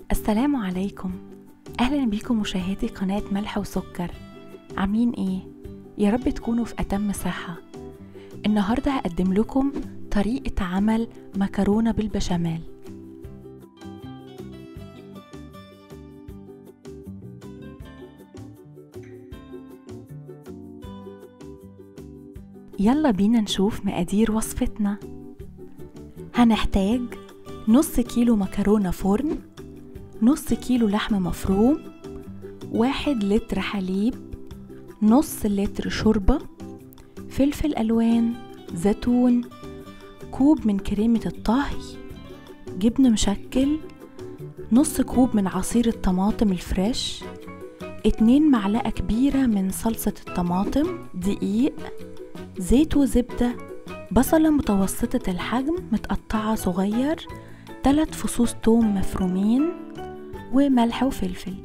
السلام عليكم اهلا بيكم مشاهدي قناة ملح وسكر عاملين ايه يا رب تكونوا في اتم صحة النهاردة هقدم لكم طريقة عمل مكرونة بالبشاميل يلا بينا نشوف مقادير وصفتنا هنحتاج نص كيلو مكرونة فرن نص كيلو لحمة مفروم واحد لتر حليب نص لتر شوربة فلفل ألوان زيتون كوب من كريمة الطهي جبن مشكل نص كوب من عصير الطماطم الفريش اتنين معلقة كبيرة من صلصة الطماطم دقيق زيت وزبدة بصلة متوسطة الحجم متقطعة صغير تلات فصوص توم مفرومين وملح وفلفل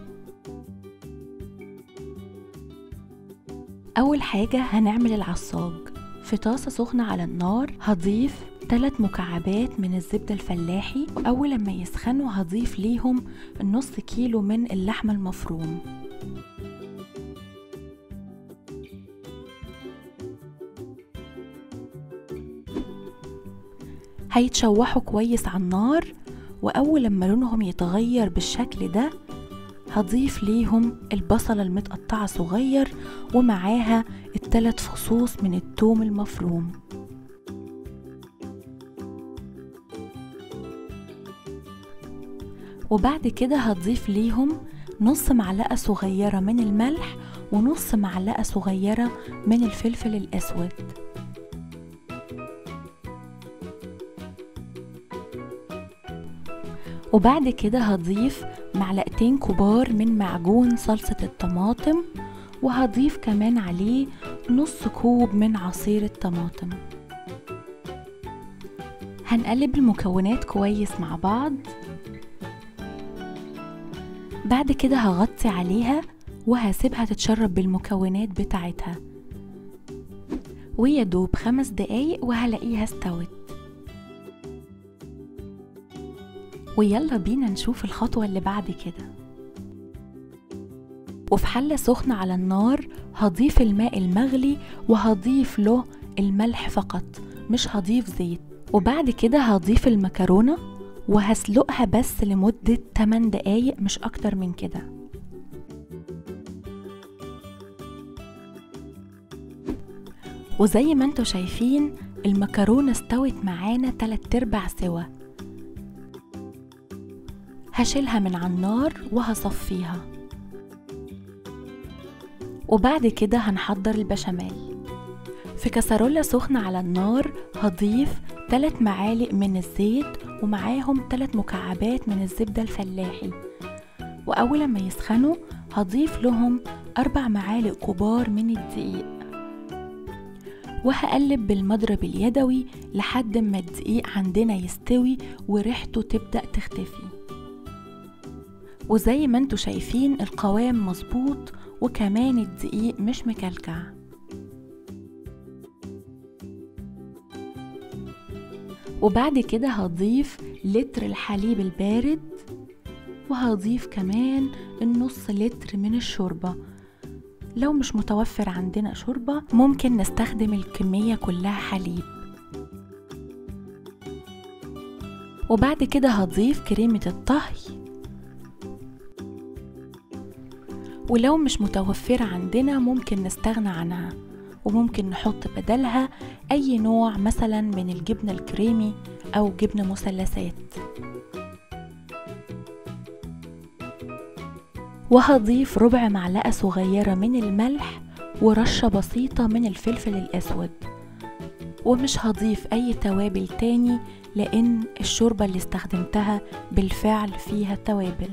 أول حاجة هنعمل العصاج في طاسة سخنة على النار هضيف تلات مكعبات من الزبدة الفلاحي وأول لما يسخنوا هضيف ليهم النص كيلو من اللحمة المفروم هيتشوحوا كويس على النار وأول لما لونهم يتغير بالشكل ده هضيف ليهم البصلة المتقطعة صغير ومعاها التلات فصوص من التوم المفروم وبعد كده هضيف ليهم نص معلقة صغيرة من الملح ونص معلقة صغيرة من الفلفل الأسود وبعد كده هضيف معلقتين كبار من معجون صلصة الطماطم وهضيف كمان عليه نص كوب من عصير الطماطم هنقلب المكونات كويس مع بعض بعد كده هغطي عليها وهسيبها تتشرب بالمكونات بتاعتها ويدوب خمس دقايق وهلاقيها استوت ويلا بينا نشوف الخطوة اللي بعد كده وفي حلة سخنة على النار هضيف الماء المغلي وهضيف له الملح فقط مش هضيف زيت وبعد كده هضيف المكرونة وهسلقها بس لمدة 8 دقايق مش أكتر من كده وزي ما انتوا شايفين المكرونة استوت معانا تلات ارباع سوا هشيلها من على النار وهصفيها وبعد كده هنحضر البشاميل في كسرولة سخنة على النار هضيف 3 معالق من الزيت ومعاهم 3 مكعبات من الزبدة الفلاحي وأول ما يسخنوا هضيف لهم 4 معالق كبار من الدقيق وهقلب بالمضرب اليدوي لحد ما الدقيق عندنا يستوي وريحته تبدأ تختفي وزي ما انتوا شايفين القوام مظبوط وكمان الدقيق مش مكلكع وبعد كده هضيف لتر الحليب البارد وهضيف كمان النص لتر من الشوربة لو مش متوفر عندنا شوربة ممكن نستخدم الكمية كلها حليب وبعد كده هضيف كريمة الطهي ولو مش متوفرة عندنا ممكن نستغنى عنها وممكن نحط بدلها أي نوع مثلا من الجبنة الكريمي أو جبنة مثلثات وهضيف ربع معلقة صغيرة من الملح ورشة بسيطة من الفلفل الأسود ومش هضيف أي توابل تاني لأن الشوربة اللي استخدمتها بالفعل فيها توابل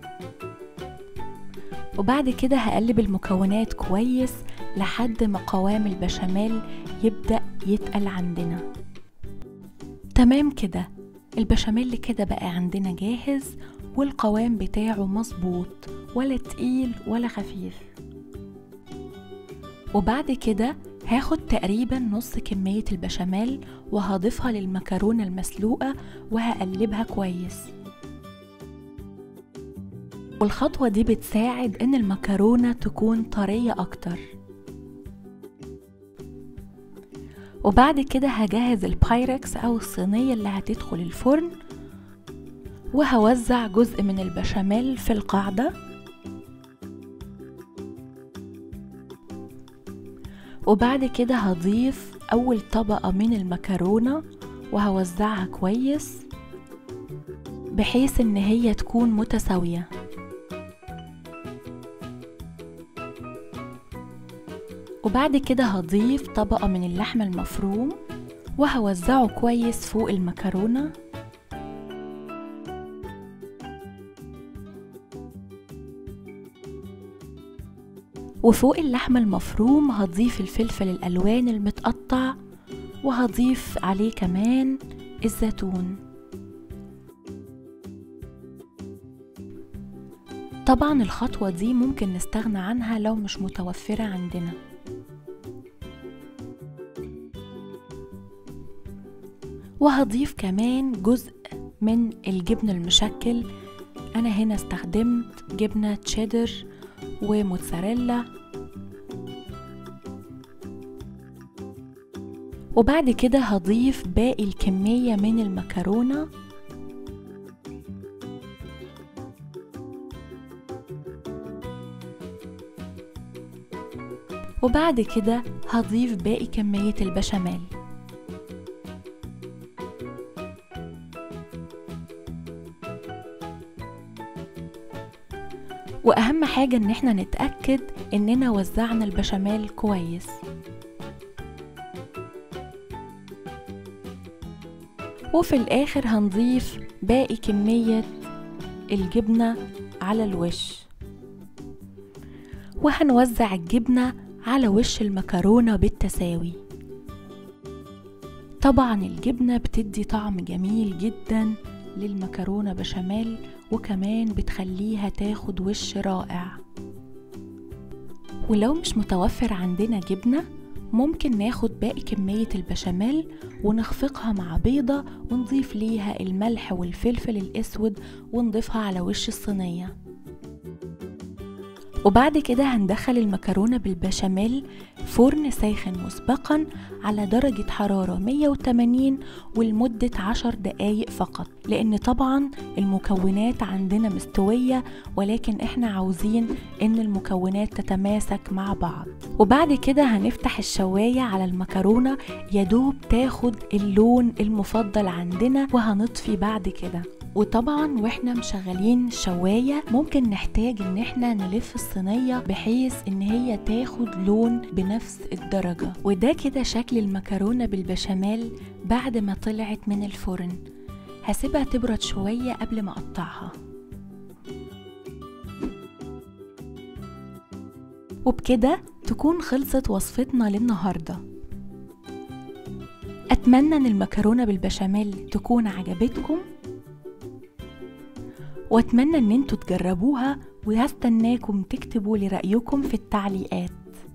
وبعد كده هقلب المكونات كويس لحد ما قوام البشاميل يبدأ يتقل عندنا تمام كده البشاميل كده بقى عندنا جاهز والقوام بتاعه مظبوط ولا تقيل ولا خفيف وبعد كده هاخد تقريبا نص كمية البشاميل وهضيفها للمكرونة المسلوقة وهقلبها كويس والخطوة دي بتساعد ان المكرونة تكون طرية اكتر وبعد كده هجهز البايركس او الصينية اللي هتدخل الفرن وهوزع جزء من البشاميل في القاعدة وبعد كده هضيف أول طبقة من المكرونة وهوزعها كويس بحيث إن هي تكون متساوية وبعد كده هضيف طبقة من اللحم المفروم وهوزعه كويس فوق المكرونة وفوق اللحم المفروم هضيف الفلفل الألوان المتقطع وهضيف عليه كمان الزيتون طبعا الخطوة دي ممكن نستغنى عنها لو مش متوفرة عندنا وهضيف كمان جزء من الجبن المشكل أنا هنا استخدمت جبنة تشيدر وموتزاريلا وبعد كده هضيف باقي الكمية من المكرونة وبعد كده هضيف باقي كمية البشاميل واهم حاجة ان احنا نتأكد اننا وزعنا البشاميل كويس وفي الاخر هنضيف باقي كمية الجبنة على الوش وهنوزع الجبنة على وش المكرونة بالتساوي طبعا الجبنة بتدي طعم جميل جدا للمكرونة بشاميل وكمان بتخليها تاخد وش رائع ولو مش متوفر عندنا جبنة ممكن ناخد باقي كمية البشاميل ونخفقها مع بيضة ونضيف ليها الملح والفلفل الأسود ونضيفها على وش الصينية وبعد كده هندخل المكرونة بالبشاميل فرن ساخن مسبقا على درجة حرارة 180 ولمدة 10 دقايق فقط لأن طبعا المكونات عندنا مستوية ولكن احنا عاوزين ان المكونات تتماسك مع بعض وبعد كده هنفتح الشواية على المكرونة يدوب تاخد اللون المفضل عندنا وهنطفي بعد كده وطبعا واحنا مشغلين الشواية ممكن نحتاج ان احنا نلف الصينية بحيث ان هي تاخد لون بنفس الدرجة وده كده شكل المكرونة بالبشاميل بعد ما طلعت من الفرن هسيبها تبرد شوية قبل ما اقطعها وبكده تكون خلصت وصفتنا للنهارده أتمنى إن المكرونة بالبشاميل تكون عجبتكم واتمنى ان انتوا تجربوها وهستناكم تكتبوا لي رأيكم في التعليقات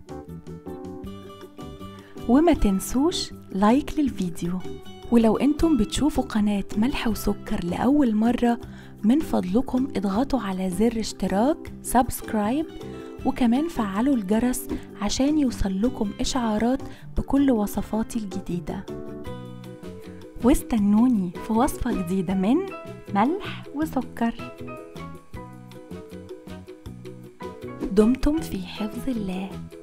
وما تنسوش لايك للفيديو ولو انتم بتشوفوا قناة ملح وسكر لأول مرة من فضلكم اضغطوا على زر اشتراك سبسكرايب وكمان فعلوا الجرس عشان يوصل لكم إشعارات بكل وصفاتي الجديدة واستنوني في وصفة جديدة من ملح وسكر دمتم في حفظ الله